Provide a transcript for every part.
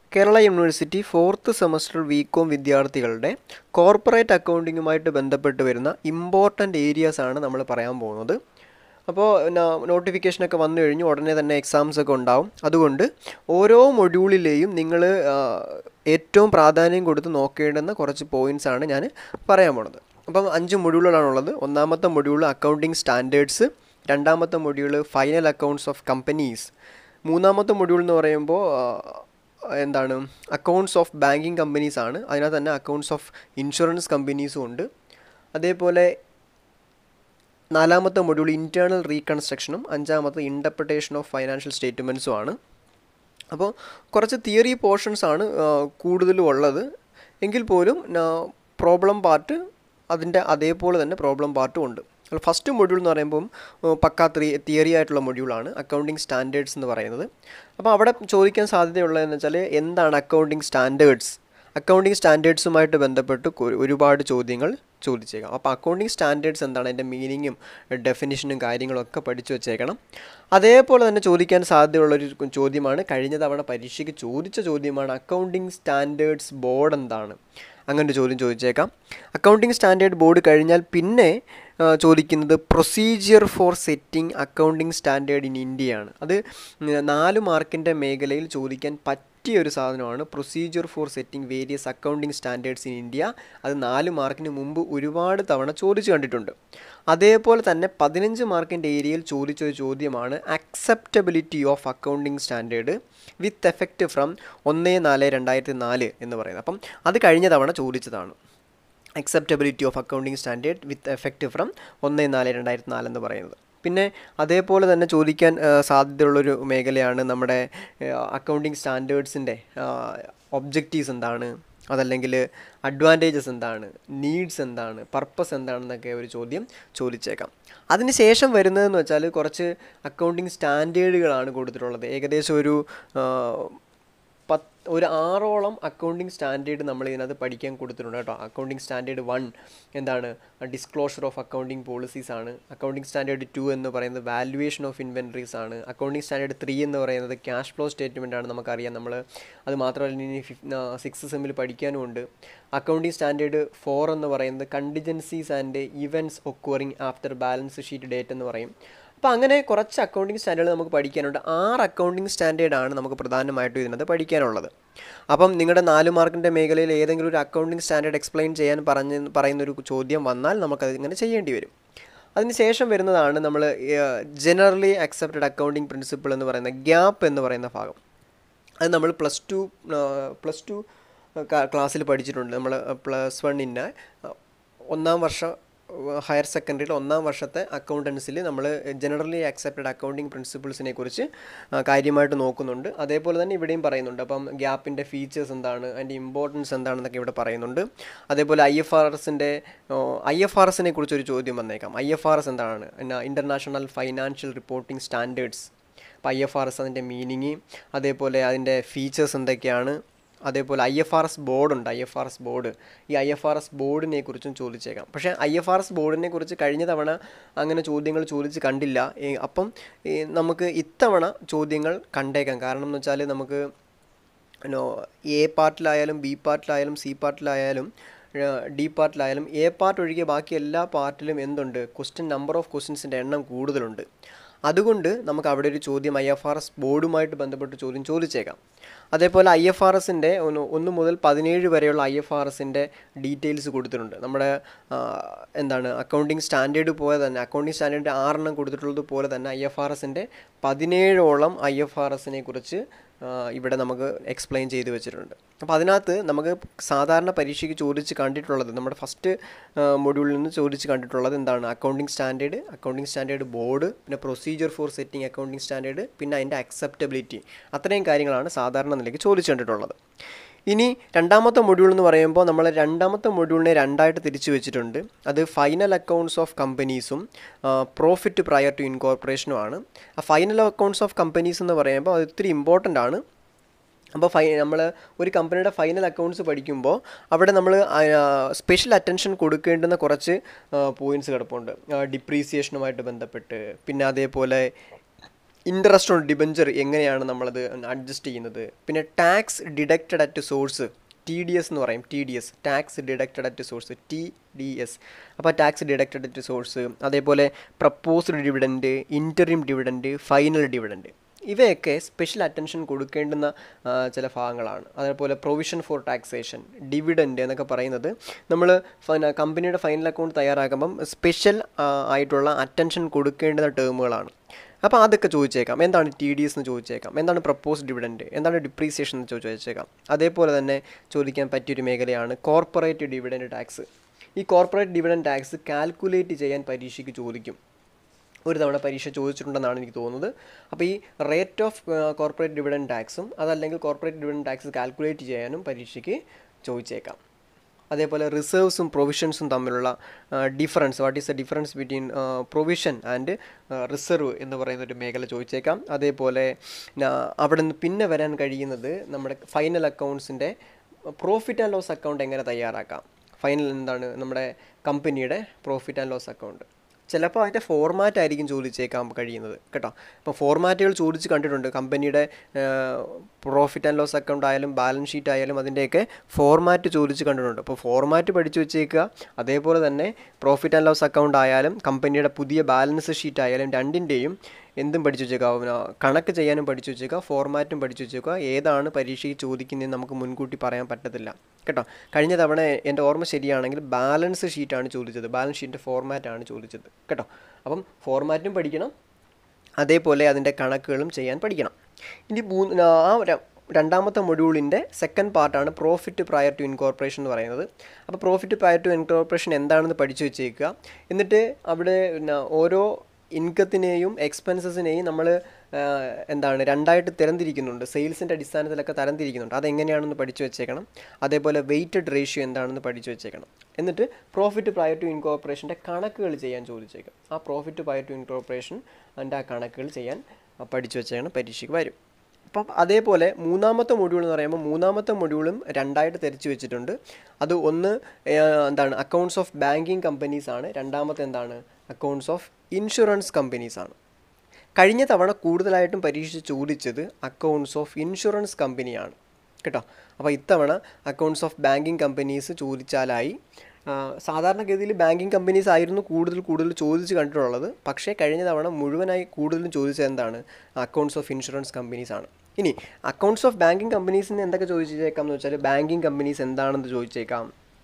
Kerala university fourth semester B Com വിദ്യാർത്ഥികളുടെ corporate അക്കൗണ്ടിങ്ങുമായിട്ട് ബന്ധപ്പെട്ട് വരുന്ന ഇമ്പോർട്ടൻ്റ് ഏരിയാസ് ആണ് നമ്മൾ പറയാൻ പോകുന്നത് അപ്പോൾ നോട്ടിഫിക്കേഷനൊക്കെ വന്നു കഴിഞ്ഞു ഉടനെ തന്നെ എക്സാംസ് ഒക്കെ ഉണ്ടാവും അതുകൊണ്ട് ഓരോ മൊഡ്യൂളിലെയും നിങ്ങൾ ഏറ്റവും പ്രാധാന്യം കൊടുത്ത് നോക്കേണ്ടുന്ന കുറച്ച് പോയിൻറ്റ്സ് ആണ് ഞാൻ പറയാൻ പോണത് അപ്പം അഞ്ച് മൊഡ്യൂളുകളാണുള്ളത് ഒന്നാമത്തെ മൊഡ്യൂൾ അക്കൗണ്ടിങ് സ്റ്റാൻഡേർഡ്സ് രണ്ടാമത്തെ module final accounts of companies മൂന്നാമത്തെ മൊഡ്യൂൾ എന്ന് പറയുമ്പോൾ എന്താണ് അക്കൗണ്ട്സ് ഓഫ് ബാങ്കിങ് കമ്പനീസ് ആണ് അതിനകത്ത് തന്നെ അക്കൗണ്ട്സ് ഓഫ് ഇൻഷുറൻസ് കമ്പനീസും ഉണ്ട് അതേപോലെ നാലാമത്തെ മൊഡ്യൂൾ ഇൻറ്റേർണൽ റീകൺസ്ട്രക്ഷനും അഞ്ചാമത്തെ ഇൻ്റർപ്രിട്ടേഷൻ ഓഫ് ഫൈനാൻഷ്യൽ സ്റ്റേറ്റ്മെൻറ്റ്സും ആണ് അപ്പോൾ കുറച്ച് തിയറി പോർഷൻസ് ആണ് കൂടുതലും ഉള്ളത് എങ്കിൽ പോലും പ്രോബ്ലം പാർട്ട് അതിൻ്റെ അതേപോലെ തന്നെ പ്രോബ്ലം പാർട്ടും ഉണ്ട് ഫസ്റ്റ് മൊഡ്യൂൾ എന്ന് പറയുമ്പം പക്കാ ത്രീ തിയറി ആയിട്ടുള്ള മൊഡ്യൂളാണ് അക്കൗണ്ടിങ് സ്റ്റാൻഡേർഡ്സ് എന്ന് പറയുന്നത് അപ്പോൾ അവിടെ ചോദിക്കാൻ സാധ്യതയുള്ളതെന്ന് വെച്ചാൽ എന്താണ് അക്കൗണ്ടിങ് സ്റ്റാൻഡേർഡ്സ് അക്കൗണ്ടിങ് സ്റ്റാൻഡേർഡ്സുമായിട്ട് ബന്ധപ്പെട്ട് ഒരുപാട് ചോദ്യങ്ങൾ ചോദിച്ചേക്കാം അപ്പോൾ അക്കൗണ്ടിങ് സ്റ്റാൻഡേർഡ്സ് എന്താണ് അതിൻ്റെ മീനിങ്ങും ഡെഫിനിഷനും കാര്യങ്ങളൊക്കെ പഠിച്ചു വെച്ചേക്കണം അതേപോലെ തന്നെ ചോദിക്കാൻ സാധ്യതയുള്ളൊരു ചോദ്യമാണ് കഴിഞ്ഞ തവണ പരീക്ഷയ്ക്ക് ചോദിച്ച ചോദ്യമാണ് അക്കൗണ്ടിങ് സ്റ്റാൻഡേർഡ്സ് ബോർഡ് എന്താണ് അങ്ങനെ ഒരു ചോദ്യം ചോദിച്ചേക്കാം അക്കൗണ്ടിങ് സ്റ്റാൻഡേർഡ് ബോർഡ് കഴിഞ്ഞാൽ പിന്നെ ചോദിക്കുന്നത് procedure for setting accounting standard in ഇന്ത്യയാണ് അത് നാല് മാർക്കിൻ്റെ മേഖലയിൽ ചോദിക്കാൻ പറ്റിയ ഒരു സാധനമാണ് procedure for setting various accounting standards in India അത് നാല് മാർക്കിന് മുമ്പ് ഒരുപാട് തവണ ചോദിച്ചു കണ്ടിട്ടുണ്ട് അതേപോലെ തന്നെ പതിനഞ്ച് മാർക്കിൻ്റെ ഏരിയയിൽ ചോദിച്ച ഒരു ചോദ്യമാണ് acceptability of accounting standard with effect from ഒന്ന് നാല് രണ്ടായിരത്തി നാല് എന്ന് പറയുന്നത് അപ്പം അത് കഴിഞ്ഞ തവണ ചോദിച്ചതാണ് acceptability of accounting standard with effect from ഒന്ന് നാല് രണ്ടായിരത്തി നാല് എന്ന് പറയുന്നത് പിന്നെ അതേപോലെ തന്നെ ചോദിക്കാൻ സാധ്യതയുള്ളൊരു മേഖലയാണ് നമ്മുടെ അക്കൗണ്ടിങ് സ്റ്റാൻഡേർഡ്സിൻ്റെ ഒബ്ജക്റ്റീവ്സ് എന്താണ് അതല്ലെങ്കിൽ അഡ്വാൻറ്റേജസ് എന്താണ് നീഡ്സ് എന്താണ് പർപ്പസ് എന്താണെന്നൊക്കെ ഒരു ചോദ്യം ചോദിച്ചേക്കാം അതിന് ശേഷം വരുന്നതെന്ന് വെച്ചാൽ കുറച്ച് അക്കൗണ്ടിങ് സ്റ്റാൻഡേർഡുകളാണ് കൊടുത്തിട്ടുള്ളത് ഏകദേശം ഒരു പത്ത് ഒരു ആറോളം അക്കൗണ്ടിങ് സ്റ്റാൻഡേർഡ് നമ്മൾ ഇതിനകത്ത് പഠിക്കാൻ കൊടുത്തിട്ടുണ്ട് കേട്ടോ അക്കൗണ്ടിങ് സ്റ്റാൻഡേർഡ് വൺ എന്താണ് ഡിസ്ക്ലോഷർ ഓഫ് അക്കൗണ്ടിങ് പോളിസീസ് ആണ് അക്കൗണ്ടിങ് സ്റ്റാൻഡേർഡ് ടു എന്ന് പറയുന്നത് വാല്യുവേഷൻ ഓഫ് ഇൻവെൻട്രീസ് ആണ് അക്കൗണ്ടിങ് സ്റ്റാൻഡേർഡ് ത്രീ എന്ന് പറയുന്നത് ക്യാഷ് ഫ്ലോ സ്റ്റേറ്റ്മെൻ്റ് ആണ് നമുക്കറിയാം നമ്മൾ അത് മാത്രമല്ല ഇനി സിക്സ് സെമ്മിൽ പഠിക്കാനും ഉണ്ട് അക്കൗണ്ടിങ് സ്റ്റാൻഡേർഡ് ഫോർ എന്ന് പറയുന്നത് contingencies and events occurring after balance sheet date എന്ന് പറയും അപ്പോൾ അങ്ങനെ കുറച്ച് അക്കൗണ്ടിങ് സ്റ്റാൻഡേർഡ് നമുക്ക് പഠിക്കാനുണ്ട് ആറ് അക്കൗണ്ടിങ് സ്റ്റാൻഡേർഡാണ് നമുക്ക് പ്രധാനമായിട്ടും ഇതിനകത്ത് പഠിക്കാനുള്ളത് അപ്പം നിങ്ങളുടെ നാല് മാർക്കിൻ്റെ മേഖലയിൽ ഏതെങ്കിലും ഒരു അക്കൗണ്ടിങ് സ്റ്റാൻഡേർഡ് എക്സ്പ്ലെയിൻ ചെയ്യാൻ പറഞ്ഞ് പറയുന്നൊരു ചോദ്യം വന്നാൽ നമുക്കത് ഇങ്ങനെ ചെയ്യേണ്ടി വരും അതിനുശേഷം വരുന്നതാണ് നമ്മൾ ജനറലി അക്സെപ്റ്റഡ് അക്കൗണ്ടിങ് പ്രിൻസിപ്പിൾ എന്ന് പറയുന്ന ഗ്യാപ്പ് എന്ന് പറയുന്ന ഭാഗം അത് നമ്മൾ പ്ലസ് ടു പ്ലസ് ടു ക്ലാസ്സിൽ പഠിച്ചിട്ടുണ്ട് നമ്മൾ പ്ലസ് വണ്ണിൻ്റെ ഒന്നാം വർഷം ഹയർ സെക്കൻഡറിയിൽ ഒന്നാം വർഷത്തെ അക്കൗണ്ടൻസിൽ നമ്മൾ ജനറലി അക്സെപ്റ്റഡ് അക്കൗണ്ടിങ് പ്രിൻസിപ്പിൾസിനെ കുറിച്ച് കാര്യമായിട്ട് നോക്കുന്നുണ്ട് അതേപോലെ തന്നെ ഇവിടെയും പറയുന്നുണ്ട് അപ്പം ഗ്യാപ്പിൻ്റെ ഫീച്ചേഴ്സ് എന്താണ് അതിൻ്റെ ഇമ്പോർട്ടൻസ് എന്താണെന്നൊക്കെ ഇവിടെ പറയുന്നുണ്ട് അതേപോലെ ഐ എഫ് ആർ എസിൻ്റെ ഐ എഫ് ആർ എസിനെ കുറിച്ചൊരു ചോദ്യം വന്നേക്കാം ഐ എഫ് ആർ എസ് എന്താണ് ഇൻ്റർനാഷണൽ ഫൈനാൻഷ്യൽ റിപ്പോർട്ടിംഗ് സ്റ്റാൻഡേർഡ്സ് അപ്പോൾ ഐ എഫ് ആർ എസ് അതിൻ്റെ മീനിങ് അതേപോലെ അതിൻ്റെ ഫീച്ചേഴ്സ് എന്തൊക്കെയാണ് അതേപോലെ ഐ എഫ് ആർ എസ് ബോർഡുണ്ട് I F R S board ഈ ഐ എഫ് ആർ എസ് ബോർഡിനെ കുറിച്ചും ചോദിച്ചേക്കാം പക്ഷേ ഐ എഫ് ആർ എസ് ബോർഡിനെ കുറിച്ച് കഴിഞ്ഞ തവണ അങ്ങനെ ചോദ്യങ്ങൾ ചോദിച്ച് കണ്ടില്ല അപ്പം നമുക്ക് ഇത്തവണ ചോദ്യങ്ങൾ കണ്ടേക്കാം കാരണം എന്ന് വെച്ചാൽ നമുക്ക് നോ എ പാർട്ടിലായാലും ബി പാർട്ടിലായാലും സി പാർട്ടിലായാലും ഡി പാർട്ടിലായാലും എ പാർട്ട് ഒഴികെ ബാക്കി എല്ലാ പാർട്ടിലും എന്തുണ്ട് ക്വസ്റ്റ്യൻ നമ്പർ ഓഫ് ക്വസ്റ്റ്യൻസിൻ്റെ എണ്ണം കൂടുതലുണ്ട് അതുകൊണ്ട് നമുക്ക് അവിടെ ഒരു ചോദ്യം ഐ എഫ് ആർ എസ് ബോർഡുമായിട്ട് ബന്ധപ്പെട്ട് ചോദ്യം ചോദിച്ചേക്കാം അതേപോലെ ഐ എഫ് ആർ എസിൻ്റെ ഒന്ന് ഒന്ന് മുതൽ പതിനേഴ് വരെയുള്ള ഐ എഫ് ആർ എസിൻ്റെ ഡീറ്റെയിൽസ് കൊടുത്തിട്ടുണ്ട് നമ്മുടെ എന്താണ് അക്കൗണ്ടിങ് സ്റ്റാൻഡേർഡ് പോലെ തന്നെ അക്കൗണ്ടിങ് സ്റ്റാൻഡേർഡ് ആറെണ്ണം കൊടുത്തിട്ടുള്ളത് പോലെ തന്നെ ഐ എഫ് ആർ എസിൻ്റെ പതിനേഴോളം ഐ എഫ് ആർ എസിനെ കുറിച്ച് ഇവിടെ നമുക്ക് എക്സ്പ്ലെയിൻ ചെയ്ത് വെച്ചിട്ടുണ്ട് അപ്പോൾ അതിനകത്ത് നമുക്ക് സാധാരണ പരീക്ഷയ്ക്ക് ചോദിച്ച് കണ്ടിട്ടുള്ളത് നമ്മുടെ ഫസ്റ്റ് മൊഡ്യൂളിൽ നിന്ന് ചോദിച്ച് കണ്ടിട്ടുള്ളത് എന്താണ് accounting standard accounting standard board പിന്നെ procedure for setting accounting standard പിന്നെ അതിൻ്റെ അക്സെപ്റ്റബിലിറ്റി അത്രയും കാര്യങ്ങളാണ് സാധാരണ നിലയ്ക്ക് ചോദിച്ചു കണ്ടിട്ടുള്ളത് ഇനി രണ്ടാമത്തെ മൊഡ്യൂൾ എന്ന് പറയുമ്പോൾ നമ്മൾ രണ്ടാമത്തെ മൊഡ്യൂളിനെ രണ്ടായിട്ട് തിരിച്ചു വെച്ചിട്ടുണ്ട് അത് ഫൈനൽ അക്കൗണ്ട്സ് ഓഫ് കമ്പനീസും പ്രോഫിറ്റ് പ്രയർ ടു ഇൻകോർപ്പറേഷനുമാണ് ആ ഫൈനൽ അക്കൗണ്ട്സ് ഓഫ് കമ്പനീസ് എന്ന് പറയുമ്പോൾ അത് ഇത്തിരി ഇമ്പോർട്ടൻ്റ് ആണ് അപ്പോൾ ഫൈ നമ്മൾ ഒരു കമ്പനിയുടെ ഫൈനൽ അക്കൗണ്ട്സ് പഠിക്കുമ്പോൾ അവിടെ നമ്മൾ സ്പെഷ്യൽ അറ്റൻഷൻ കൊടുക്കേണ്ടുന്ന കുറച്ച് പോയിൻറ്റ്സ് കിടപ്പുണ്ട് ഡിപ്രീസിയേഷനുമായിട്ട് ബന്ധപ്പെട്ട് പിന്നെ അതേപോലെ ഇൻട്രസ്റ്റ് ഓൺ ഡിബഞ്ചർ എങ്ങനെയാണ് നമ്മളത് അഡ്ജസ്റ്റ് ചെയ്യുന്നത് പിന്നെ tax deducted at source T D S എന്ന് പറയും T D S tax deducted at source T D S അപ്പോൾ ടാക്സ് ഡിഡക്റ്റഡ് അറ്റ് സോഴ്സ് അതേപോലെ proposed dividend interim dividend final dividend ഇവയൊക്കെ special attention കൊടുക്കേണ്ടുന്ന ആ, ചില ഭാഗങ്ങളാണ് അതേപോലെ പ്രൊവിഷൻ ഫോർ ടാക്സേഷൻ ഡിവിഡൻറ്റ് എന്നൊക്കെ പറയുന്നത് നമ്മൾ കമ്പനിയുടെ ഫൈനൽ അക്കൗണ്ട് തയ്യാറാക്കുമ്പം സ്പെഷ്യൽ ആയിട്ടുള്ള അറ്റൻഷൻ കൊടുക്കേണ്ടുന്ന ടേമുകളാണ് അപ്പോൾ അതൊക്കെ ചോദിച്ചേക്കാം എന്താണ് ടി ഡി എസ് എന്ന് ചോദിച്ചേക്കാം എന്താണ് പ്രപ്പോസ് ഡിവിഡൻറ്റ് എന്താണ് ഡിപ്രീസിയേഷൻ എന്ന് ചോദിച്ചേക്കാം അതേപോലെ തന്നെ ചോദിക്കാൻ പറ്റിയൊരു മേഖലയാണ് കോർപ്പറേറ്റ് ഡിവിഡൻറ്റ് ടാക്സ് ഈ കോർപ്പറേറ്റ് ഡിവിഡൻറ്റ് ടാക്സ് കാൽക്കുലേറ്റ് ചെയ്യാൻ പരീക്ഷയ്ക്ക് ചോദിക്കും ഒരു തവണ പരീക്ഷ ചോദിച്ചിട്ടുണ്ടെന്നാണ് എനിക്ക് തോന്നുന്നത് അപ്പോൾ ഈ റേറ്റ് ഓഫ് കോർപ്പറേറ്റ് ഡിവിഡൻ ടാക്സും അതല്ലെങ്കിൽ കോർപ്പറേറ്റ് ഡിവിഡൻ ടാക്സ് കാൽക്കുലേറ്റ് ചെയ്യാനും പരീക്ഷയ്ക്ക് ചോദിച്ചേക്കാം അതേപോലെ റിസർവ്സും പ്രൊവിഷൻസും തമ്മിലുള്ള difference what is the difference between provision and reserve എന്ന് പറയുന്ന ഒരു മേഖല ചോദിച്ചേക്കാം അതേപോലെ ന- അവിടെ നിന്ന് പിന്നെ വരാൻ കഴിയുന്നത് നമ്മുടെ ഫൈനൽ അക്കൗണ്ട്സിൻ്റെ പ്രോഫിറ്റ് ആൻഡ് ലോസ് അക്കൗണ്ട് എങ്ങനെ തയ്യാറാക്കാം ഫൈനൽ എന്താണ് നമ്മുടെ കമ്പനിയുടെ പ്രോഫിറ്റ് ആൻഡ് ലോസ് അക്കൗണ്ട് ചിലപ്പോൾ അതിൻ്റെ ഫോർമാറ്റ് ആയിരിക്കും ചോദിച്ചേക്കാൻ കഴിയുന്നത് കേട്ടോ അപ്പോൾ ഫോർമാറ്റുകൾ ചോദിച്ച് കണ്ടിട്ടുണ്ട് കമ്പനിയുടെ പ്രോഫിറ്റ് ആൻഡ് ലോസ് അക്കൗണ്ട് ആയാലും ബാലൻസ് ഷീറ്റ് ആയാലും അതിൻ്റെയൊക്കെ ഫോർമാറ്റ് ചോദിച്ച് കണ്ടിട്ടുണ്ട് അപ്പോൾ ഫോർമാറ്റ് പഠിച്ചു വെച്ചേക്കുക അതേപോലെ തന്നെ പ്രോഫിറ്റ് ആൻഡ് ലോസ് അക്കൗണ്ട് ആയാലും കമ്പനിയുടെ പുതിയ ബാലൻസ് ഷീറ്റ് ആയാലും രണ്ടിൻ്റെയും എന്തും പഠിച്ചു വെച്ചേക്കുക പിന്നെ കണക്ക് ചെയ്യാനും പഠിച്ചു വെച്ചേക്കുക ഫോർമാറ്റും പഠിച്ചു വെച്ചേക്കുക ഏതാണ് പരീക്ഷയ്ക്ക് ചോദിക്കുന്നതെന്ന് നമുക്ക് മുൻകൂട്ടി പറയാൻ പറ്റത്തില്ല കേട്ടോ കഴിഞ്ഞ തവണ എൻ്റെ ഓർമ്മ ശരിയാണെങ്കിൽ ബാലൻസ് ഷീറ്റാണ് ചോദിച്ചത് ബാലൻസ് ഷീറ്റിൻ്റെ ഫോർമാറ്റാണ് ചോദിച്ചത് കേട്ടോ അപ്പം ഫോർമാറ്റും പഠിക്കണം അതേപോലെ അതിൻ്റെ കണക്കുകളും ചെയ്യാൻ പഠിക്കണം ഇനി മൂന്ന് ആ ര- രണ്ടാമത്തെ മൊഡ്യൂളിൻ്റെ സെക്കൻഡ് പാർട്ടാണ് പ്രോഫിറ്റ് പ്രയർ ടു ഇൻകോർപ്പറേഷൻ എന്ന് പറയുന്നത് അപ്പോൾ പ്രോഫിറ്റ് പ്രയർ ടു ഇൻകോർപ്പറേഷൻ എന്താണെന്ന് പഠിച്ചു വെച്ചേക്കുക എന്നിട്ട് അവിടെ പിന്നെ ഓരോ ഇൻകത്തിനെയും എക്സ്പെൻസസിനെയും നമ്മൾ എന്താണ് രണ്ടായിട്ട് തരംതിരിക്കുന്നുണ്ട് സെയിൽസിൻ്റെ അടിസ്ഥാനത്തിലൊക്കെ തരംതിരിക്കുന്നുണ്ട് അതെങ്ങനെയാണെന്ന് പഠിച്ചു വെച്ചേക്കണം അതേപോലെ വെയ്റ്റഡ് റേഷ്യോ എന്താണെന്ന് പഠിച്ചു വെച്ചേക്കണം എന്നിട്ട് പ്രോഫിറ്റ് പ്രയർ ടു ഇൻകോർപ്പറേഷൻ്റെ കണക്കുകൾ ചെയ്യാൻ ചോദിച്ചേക്കാം ആ പ്രോഫിറ്റ് പ്രയർ ടു ഇൻകോർപ്പറേഷൻ അതിൻ്റെ ആ കണക്കുകൾ ചെയ്യാൻ ആ, പഠിച്ചു വെച്ചേക്കണം പരീക്ഷയ്ക്ക് വരും അപ്പം അതേപോലെ മൂന്നാമത്തെ മൊഡ്യൂൾ എന്ന് പറയുമ്പോൾ മൂന്നാമത്തെ മൊഡ്യൂളും രണ്ടായിട്ട് തിരിച്ചു വെച്ചിട്ടുണ്ട് അത് ഒന്ന് ഏഹ്, എന്താണ് അക്കൗണ്ട്സ് ഓഫ് ബാങ്കിങ് കമ്പനീസ് ആണ് രണ്ടാമത്തെ എന്താണ് അക്കൗണ്ട്സ് ഓഫ് ഇൻഷുറൻസ് കമ്പനീസ് ആണ് കഴിഞ്ഞ തവണ കൂടുതലായിട്ടും പരീക്ഷ ചോദിച്ചത് അക്കൗണ്ട്സ് ഓഫ് ഇൻഷുറൻസ് കമ്പനിയാണ് കേട്ടോ അപ്പോൾ ഇത്തവണ അക്കൗണ്ട്സ് ഓഫ് ബാങ്കിങ് കമ്പനീസ് ചോദിച്ചാലായി ആ, സാധാരണഗതിയിൽ ബാങ്കിങ് കമ്പനീസ് ആയിരുന്നു കൂടുതൽ കൂടുതൽ ചോദിച്ച് കണ്ടിട്ടുള്ളത് പക്ഷേ കഴിഞ്ഞ തവണ മുഴുവനായി കൂടുതലും ചോദിച്ചത് എന്താണ് അക്കൗണ്ട്സ് ഓഫ് ഇൻഷുറൻസ് കമ്പനീസ് ആണ് ഇനി അക്കൗണ്ട്സ് ഓഫ് ബാങ്കിങ് കമ്പനീസിന് എന്തൊക്കെ ചോദിച്ചേക്കാം എന്ന് വെച്ചാൽ ബാങ്കിങ് കമ്പനീസ് എന്താണെന്ന് ചോദിച്ചേക്കാം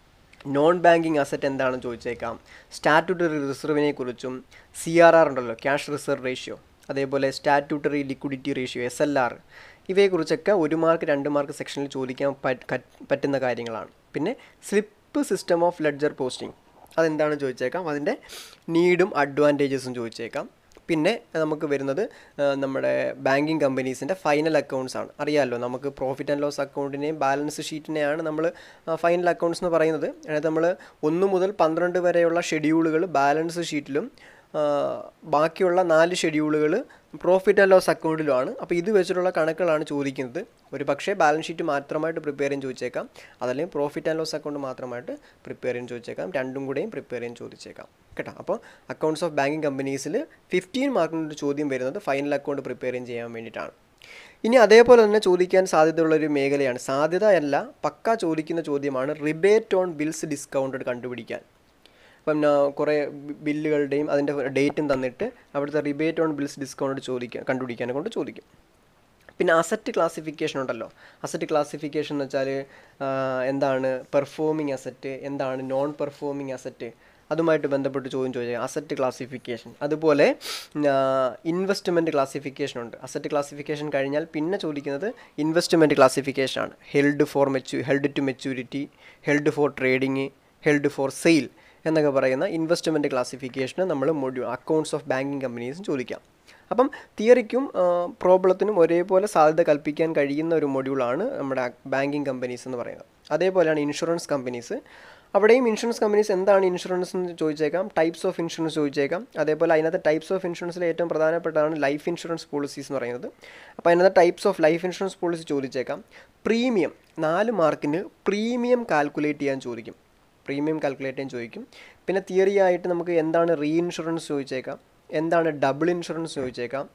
നോൺ ബാങ്കിങ് അസറ്റ് എന്താണെന്ന് ചോദിച്ചേക്കാം സ്റ്റാറ്റ്യൂട്ടറി റിസർവിനെ കുറിച്ചും സി ആർ ആർ ഉണ്ടല്ലോ ക്യാഷ് റിസർവ് റേഷ്യോ അതേപോലെ statutory liquidity ratio S L R ഇവയെക്കുറിച്ചൊക്കെ ഒരു മാർക്ക് രണ്ട് മാർക്ക് സെക്ഷനിൽ ചോദിക്കാൻ പറ്റ്- കറ്റ്- പറ്റുന്ന കാര്യങ്ങളാണ് പിന്നെ slip system of ledger posting അതെന്താണെന്ന് ചോദിച്ചേക്കാം അതിൻ്റെ നീഡും അഡ്വാൻറ്റേജസും ചോദിച്ചേക്കാം പിന്നെ നമുക്ക് വരുന്നത് ആ, നമ്മുടെ ബാങ്കിങ് കമ്പനീസിൻ്റെ ഫൈനൽ അക്കൗണ്ട്സ് ആണ് അറിയാമല്ലോ നമുക്ക് പ്രോഫിറ്റ് ആൻഡ് ലോസ് അക്കൗണ്ടിനെയും ബാലൻസ് ഷീറ്റിനെയാണ് നമ്മൾ ഫൈനൽ അക്കൗണ്ട്സ് എന്ന് പറയുന്നത് അതായത് നമ്മൾ ഒന്ന് മുതൽ പന്ത്രണ്ട് വരെയുള്ള ഷെഡ്യൂളുകൾ ബാലൻസ് ഷീറ്റിലും ആ, ബാക്കിയുള്ള നാല് ഷെഡ്യൂളുകൾ പ്രോഫിറ്റ് ആൻഡ് ലോസ് അക്കൗണ്ടിലുമാണ് അപ്പോൾ ഇത് വെച്ചിട്ടുള്ള കണക്കുകളാണ് ചോദിക്കുന്നത് ഒരു പക്ഷേ ബാലൻസ് ഷീറ്റ് മാത്രമായിട്ട് പ്രിപ്പയർ ചെയ്യാൻ ചോദിച്ചേക്കാം അതല്ലെങ്കിൽ പ്രോഫിറ്റ് ആൻഡ് ലോസ് അക്കൗണ്ട് മാത്രമായിട്ട് പ്രിപ്പയർ ചെയ്യാൻ ചോദിച്ചേക്കാം രണ്ടും കൂടെയും പ്രിപ്പയർ ചെയ്യാൻ ചോദിച്ചേക്കാം കേട്ടോ അപ്പോൾ അക്കൗണ്ട്സ് ഓഫ് ബാങ്കിങ് കമ്പനീസിൽ ഫിഫ്റ്റീൻ മാർക്കിൻ്റെ ഒരു ചോദ്യം വരുന്നത് ഫൈനൽ അക്കൗണ്ട് പ്രിപ്പയർ ചെയ്യാൻ വേണ്ടിയിട്ടാണ് ഇനി അതേപോലെ തന്നെ ചോദിക്കാൻ സാധ്യതയുള്ള ഒരു മേഖലയാണ് സാധ്യതയല്ല പക്ക ചോദിക്കുന്ന ചോദ്യമാണ് റിബേറ്റ് ഓൺ ബിൽസ് ഡിസ്കൗണ്ടഡ് കണ്ടുപിടിക്കാൻ അപ്പം ആ, കുറേ ബി- ബില്ലുകളുടെയും അതിൻ്റെ ഡേറ്റും തന്നിട്ട് അവിടുത്തെ റിബേറ്റ് ഓൺ ബിൽസ് ഡിസ്കൗണ്ട് ചോദിക്കാൻ കണ്ടുപിടിക്കാനെ കൊണ്ട് ചോദിക്കും പിന്നെ അസറ്റ് ക്ലാസിഫിക്കേഷൻ ഉണ്ടല്ലോ അസറ്റ് ക്ലാസിഫിക്കേഷൻ എന്ന് വെച്ചാൽ എന്താണ് പെർഫോമിങ് അസറ്റ് എന്താണ് നോൺ പെർഫോമിങ് അസറ്റ് അതുമായിട്ട് ബന്ധപ്പെട്ട് ചോദ്യം ചോദിച്ചാൽ അസറ്റ് ക്ലാസിഫിക്കേഷൻ അതുപോലെ ഇൻവെസ്റ്റ്മെൻറ്റ് ക്ലാസിഫിക്കേഷൻ ഉണ്ട് അസറ്റ് ക്ലാസിഫിക്കേഷൻ കഴിഞ്ഞാൽ പിന്നെ ചോദിക്കുന്നത് ഇൻവെസ്റ്റ്മെൻറ്റ് ക്ലാസിഫിക്കേഷൻ ആണ് ഹെൽഡ് ഫോർ മെച്ചു held to maturity held for trading held for sale എന്നൊക്കെ പറയുന്ന ഇൻവെസ്റ്റ്മെൻറ്റ് ക്ലാസിഫിക്കേഷന് നമ്മൾ മൊഡ്യൂൾ അക്കൗണ്ട്സ് ഓഫ് ബാങ്കിങ് കമ്പനീസും ചോദിക്കാം അപ്പം തിയറിക്കും പ്രോബ്ലത്തിനും ഒരേപോലെ സാധ്യത കൽപ്പിക്കാൻ കഴിയുന്ന ഒരു മൊഡ്യൂളാണ് നമ്മുടെ ബാങ്കിങ് കമ്പനീസ് എന്ന് പറയുന്നത് അതേപോലെയാണ് ഇൻഷുറൻസ് കമ്പനീസ് അവിടെയും ഇൻഷുറൻസ് കമ്പനീസ് എന്താണ് ഇൻഷുറൻസ് എന്ന് ചോദിച്ചേക്കാം ടൈപ്സ് ഓഫ് ഇൻഷുറൻസ് ചോദിച്ചേക്കാം അതേപോലെ അതിനകത്ത് ടൈപ്സ് ഓഫ് ഇൻഷുറൻസിൽ ഏറ്റവും പ്രധാനപ്പെട്ടതാണ് ലൈഫ് ഇൻഷുറൻസ് പോളിസീസ് എന്ന് പറയുന്നത് അപ്പോൾ അതിനകത്ത് types of life insurance policy ചോദിച്ചേക്കാം പ്രീമിയം നാല് മാർക്കിന് പ്രീമിയം കാൽക്കുലേറ്റ് ചെയ്യാൻ ചോദിക്കും പ്രീമിയം കാൽക്കുലേറ്റ് ചെയ്യാൻ ചോദിക്കും പിന്നെ തിയറി ആയിട്ട് നമുക്ക് എന്താണ് റീ ഇൻഷുറൻസ് ചോദിച്ചേക്കാം എന്താണ് ഡബിൾ ഇൻഷുറൻസ് ചോദിച്ചേക്കാം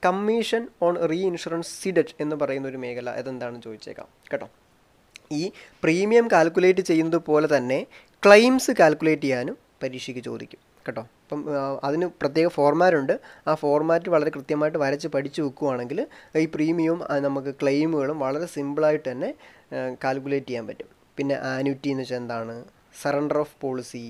commission on reinsurance ceded എന്ന് പറയുന്ന ഒരു മേഖല അതെന്താണെന്ന് ചോദിച്ചേക്കാം കേട്ടോ ഈ പ്രീമിയം കാൽക്കുലേറ്റ് ചെയ്യുന്നത് പോലെ തന്നെ ക്ലെയിംസ് കാൽക്കുലേറ്റ് ചെയ്യാനും പരീക്ഷയ്ക്ക് ചോദിക്കും കേട്ടോ അപ്പം ആ, അതിന് പ്രത്യേക ഫോർമാറ്റുണ്ട് ആ ഫോർമാറ്റ് വളരെ കൃത്യമായിട്ട് വരച്ച് പഠിച്ചു വെക്കുകയാണെങ്കിൽ ഈ പ്രീമിയവും ആ, നമുക്ക് ക്ലെയിമുകളും വളരെ സിമ്പിളായിട്ട് തന്നെ കാൽക്കുലേറ്റ് ചെയ്യാൻ പറ്റും പിന്നെ ആനുറ്റി എന്ന് വെച്ചാൽ എന്താണ് surrender of policy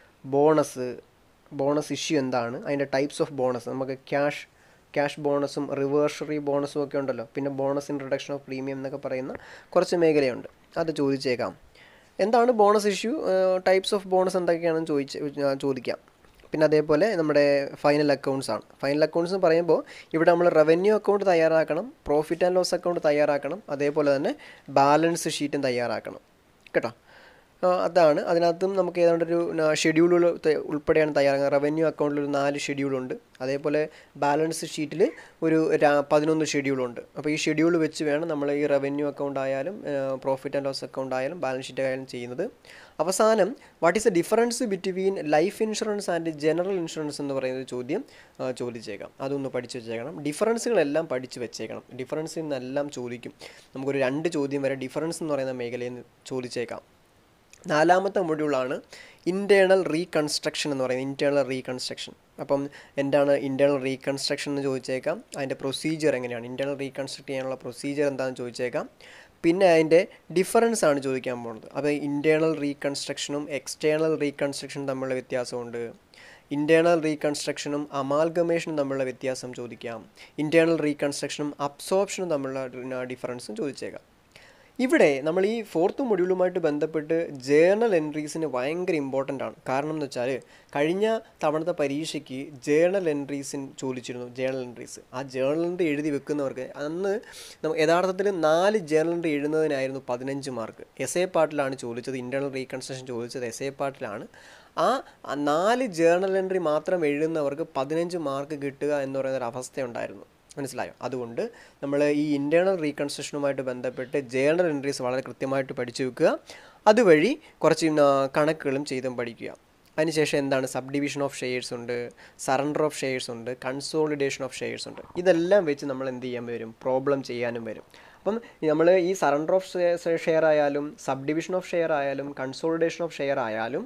bonus bonus issue എന്താണ് അതിൻ്റെ ടൈപ്സ് ഓഫ് ബോണസ് നമുക്ക് ക്യാഷ് ക്യാഷ് ബോണസും റിവേഴ്സറി ബോണസും ഒക്കെ ഉണ്ടല്ലോ പിന്നെ bonus in reduction of premium എന്നൊക്കെ പറയുന്ന കുറച്ച് മേഖലയുണ്ട് അത് ചോദിച്ചേക്കാം എന്താണ് bonus issue types of bonus എന്തൊക്കെയാണെന്ന് ചോദിച്ച് ആ, ചോദിക്കാം പിന്നെ അതേപോലെ നമ്മുടെ ഫൈനൽ അക്കൗണ്ട്സ് ആണ് ഫൈനൽ അക്കൗണ്ട്സ് എന്ന് പറയുമ്പോൾ ഇവിടെ നമ്മൾ റവന്യൂ അക്കൗണ്ട് തയ്യാറാക്കണം പ്രോഫിറ്റ് ആൻഡ് ലോസ് അക്കൗണ്ട് തയ്യാറാക്കണം അതേപോലെ തന്നെ ബാലൻസ് ഷീറ്റും തയ്യാറാക്കണം കേട്ടോ ആ, അതാണ് അതിനകത്തും നമുക്ക് ഏതാണ്ട് ഒരു ഷെഡ്യൂളുകൾ ഉൾപ്പെടെയാണ് തയ്യാറാക്കുന്നത് റവന്യൂ അക്കൗണ്ടിൽ ഒരു നാല് ഷെഡ്യൂളുണ്ട് അതേപോലെ ബാലൻസ് ഷീറ്റിൽ ഒരു രാ- പതിനൊന്ന് ഷെഡ്യൂളുണ്ട് അപ്പോൾ ഈ ഷെഡ്യൂൾ വെച്ച് വേണം നമ്മൾ ഈ റവന്യൂ അക്കൗണ്ട് ആയാലും പ്രോഫിറ്റ് ആൻഡ് ലോസ് അക്കൗണ്ട് ആയാലും ബാലൻസ് ഷീറ്റ് ആയാലും ചെയ്യുന്നത് അവസാനം what is the difference between life insurance and general insurance എന്ന് പറയുന്ന ഒരു ചോദ്യം ആ, ചോദിച്ചേക്കാം അതൊന്ന് പഠിച്ച് വെച്ചേക്കണം ഡിഫറൻസുകളെല്ലാം പഠിച്ച് വെച്ചേക്കണം ഡിഫറൻസിൽ നിന്നെല്ലാം ചോദിക്കും നമുക്കൊരു രണ്ട് ചോദ്യം വരെ ഡിഫറൻസ് എന്ന് പറയുന്ന മേഖലയിൽ നിന്ന് ചോദിച്ചേക്കാം നാലാമത്തെ മൊഡ്യൂളാണ് ഇൻറ്റേർണൽ റീകൺസ്ട്രക്ഷൻ എന്ന് പറയുന്നത് ഇൻറ്റേർണൽ റീകൺസ്ട്രക്ഷൻ അപ്പം എന്താണ് ഇൻറ്റേർണൽ റീകൺസ്ട്രക്ഷൻ എന്ന് ചോദിച്ചേക്കാം അതിൻ്റെ പ്രൊസീജിയർ എങ്ങനെയാണ് ഇൻറ്റേർണൽ റീകൺസ്ട്രക്ട് ചെയ്യാനുള്ള പ്രൊസീജിയർ എന്താണെന്ന് ചോദിച്ചേക്കാം പിന്നെ അതിൻ്റെ ഡിഫറൻസ് ആണ് ചോദിക്കാൻ പോകുന്നത് അപ്പോൾ ഇൻറ്റേർണൽ റീകൺസ്ട്രക്ഷനും എക്സ്റ്റേണൽ റീകൺസ്ട്രക്ഷനും തമ്മിലുള്ള വ്യത്യാസമുണ്ട് ഇൻറ്റേർണൽ റീകൺസ്ട്രക്ഷനും അമാൽഗമേഷനും തമ്മിലുള്ള വ്യത്യാസം ചോദിക്കാം ഇൻറ്റേർണൽ റീകൺസ്ട്രക്ഷനും അബ്സോർപ്ഷനും തമ്മിലുള്ള ഡിഫറൻസും ചോദിച്ചേക്കാം ഇവിടെ നമ്മൾ ഈ ഫോർത്ത് മൊഡ്യൂളുമായിട്ട് ബന്ധപ്പെട്ട് ജേർണൽ എൻട്രീസിന് ഭയങ്കര ഇമ്പോർട്ടൻ്റ് ആണ് കാരണം എന്ന് വെച്ചാൽ കഴിഞ്ഞ തവണത്തെ പരീക്ഷയ്ക്ക് ജേർണൽ എൻട്രീസിന് ചോദിച്ചിരുന്നു ജേർണൽ എൻട്രീസ് ആ ജേർണൽ എൻട്രി എഴുതി വെക്കുന്നവർക്ക് അന്ന് നമ്മ യഥാർത്ഥത്തിൽ നാല് ജേർണൽ എൻട്രി എഴുതുന്നതിനായിരുന്നു പതിനഞ്ച് മാർക്ക് എസ് എ പാർട്ടിലാണ് ചോദിച്ചത് ഇൻറ്റേർണൽ റീകൺസ്ട്രക്ഷൻ ചോദിച്ചത് എസ് എ പാർട്ടിലാണ് ആ ആ നാല് ജേർണൽ എൻട്രി മാത്രം എഴുതുന്നവർക്ക് പതിനഞ്ച് മാർക്ക് കിട്ടുക എന്ന് പറയുന്ന ഒരു അവസ്ഥയുണ്ടായിരുന്നു മനസ്സിലായോ അതുകൊണ്ട് നമ്മൾ ഈ ഇൻറ്റേർണൽ റീകൺസ്ട്രക്ഷനുമായിട്ട് ബന്ധപ്പെട്ട് ജേർണൽ എൻട്രീസ് വളരെ കൃത്യമായിട്ട് പഠിച്ചു വെക്കുക അതുവഴി കുറച്ച് ആ, കണക്കുകളും ചെയ്തും പഠിക്കുക അതിനുശേഷം എന്താണ് സബ് ഡിവിഷൻ ഓഫ് ഷെയർസ് ഉണ്ട് സറണ്ടർ ഓഫ് ഷെയർസ് ഉണ്ട് കൺസോളിഡേഷൻ ഓഫ് ഷെയർസ് ഉണ്ട് ഇതെല്ലാം വെച്ച് നമ്മൾ എന്ത് ചെയ്യാൻ വരും പ്രോബ്ലം ചെയ്യാനും വരും അപ്പം നമ്മൾ ഈ സറണ്ടർ ഓഫ് ഷെയർ ആയാലും സബ് ഡിവിഷൻ ഓഫ് ഷെയർ ആയാലും കൺസോളിഡേഷൻ ഓഫ് ഷെയർ ആയാലും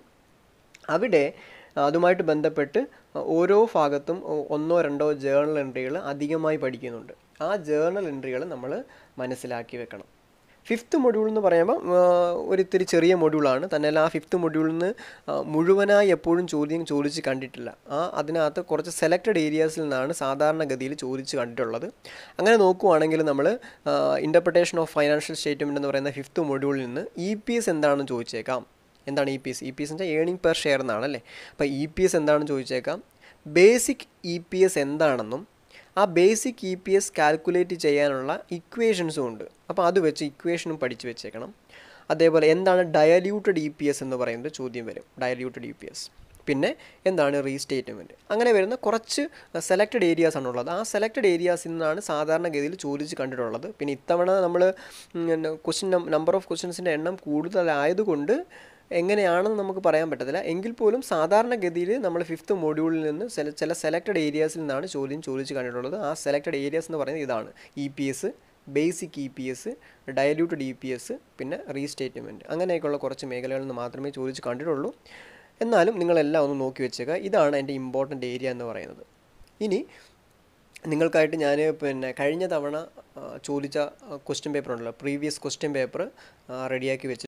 അവിടെ അതുമായിട്ട് ബന്ധപ്പെട്ട് ഓരോ ഭാഗത്തും ഒ- ഒന്നോ രണ്ടോ ജേർണൽ എൻട്രികൾ അധികമായി പഠിക്കുന്നുണ്ട് ആ ജേർണൽ എൻട്രികൾ നമ്മൾ മനസ്സിലാക്കി വെക്കണം ഫിഫ്ത്ത് മൊഡ്യൂൾ എന്ന് പറയുമ്പോൾ ഒരു ഇത്തിരി ചെറിയ മൊഡ്യൂളാണ് തന്നെയല്ല ആ ഫിഫ്ത്ത് മൊഡ്യൂളിൽ നിന്ന് ആ, മുഴുവനായി എപ്പോഴും ചോദ്യം ചോദിച്ച് കണ്ടിട്ടില്ല ആ അതിനകത്ത് കുറച്ച് സെലക്റ്റഡ് ഏരിയാസിൽ നിന്നാണ് സാധാരണഗതിയിൽ ചോദിച്ച് കണ്ടിട്ടുള്ളത് അങ്ങനെ നോക്കുവാണെങ്കിൽ നമ്മൾ ഇൻ്റർപ്രിട്ടേഷൻ ഓഫ് ഫൈനാൻഷ്യൽ സ്റ്റേറ്റ്മെൻറ്റ് എന്ന് പറയുന്ന ഫിഫ്ത്ത് മൊഡ്യൂളിൽ നിന്ന് ഇ പി എസ് എന്താണെന്ന് ചോദിച്ചേക്കാം എന്താണ് E P S E P S വെച്ചാൽ ഏണിംഗ് പെർ ഷെയർ എന്നാണ് അല്ലേ അപ്പോൾ ഇ പി എസ് എന്താണെന്ന് ചോദിച്ചേക്കാം ബേസിക് ഇ പി എസ് എന്താണെന്നും ആ basic E P S calculate ചെയ്യാനുള്ള ഇക്വേഷൻസും ഉണ്ട് അപ്പോൾ അത് വെച്ച് ഇക്വേഷനും പഠിച്ചു വെച്ചേക്കണം അതേപോലെ എന്താണ് ഡയല്യൂട്ടഡ് ഇ പി എസ് എന്ന് പറയുന്നത് ചോദ്യം വരും ഡയല്യൂട്ടഡ് ഇ പി എസ് പിന്നെ എന്താണ് റീസ്റ്റേറ്റ്മെൻറ്റ് അങ്ങനെ വരുന്ന കുറച്ച് സെലക്റ്റഡ് ഏരിയാസ് ആണുള്ളത് ആ സെലക്റ്റഡ് ഏരിയാസിൽ നിന്നാണ് സാധാരണഗതിയിൽ ചോദിച്ച് കണ്ടിട്ടുള്ളത് പിന്നെ ഇത്തവണ നമ്മൾ ക്വസ്റ്റ്യൻ നമ്പർ ഓഫ് ക്വസ്റ്റ്യൻസിൻ്റെ എണ്ണം കൂടുതലായതുകൊണ്ട് എങ്ങനെയാണെന്ന് നമുക്ക് പറയാൻ പറ്റത്തില്ല എങ്കിൽ പോലും സാധാരണഗതിയിൽ നമ്മൾ ഫിഫ്ത്ത് മോഡ്യൂളിൽ നിന്ന് ചില ചില സെലക്റ്റഡ് ഏരിയാസിൽ നിന്നാണ് ചോദ്യം ചോദിച്ച് കണ്ടിട്ടുള്ളത് ആ സെലക്റ്റഡ് ഏരിയാസ് എന്ന് പറയുന്നത് ഇതാണ് E P S basic E P S diluted E P S പിന്നെ റീസ്റ്റേറ്റ്മെൻറ്റ് അങ്ങനെയൊക്കെയുള്ള കുറച്ച് മേഖലകളിൽ നിന്ന് മാത്രമേ ചോദിച്ച് കണ്ടിട്ടുള്ളൂ എന്നാലും നിങ്ങളെല്ലാം ഒന്ന് നോക്കി വെച്ചേക്കുക ഇതാണ് എൻ്റെ ഇമ്പോർട്ടൻ്റ് ഏരിയ എന്ന് പറയുന്നത് ഇനി നിങ്ങൾക്കായിട്ട് ഞാൻ പിന്നെ കഴിഞ്ഞ തവണ ആ, ചോദിച്ച ക്വസ്റ്റ്യൻ പേപ്പർ ഉണ്ടല്ലോ പ്രീവിയസ് ക്വസ്റ്റ്യൻ പേപ്പർ റെഡിയാക്കി വെച്ച്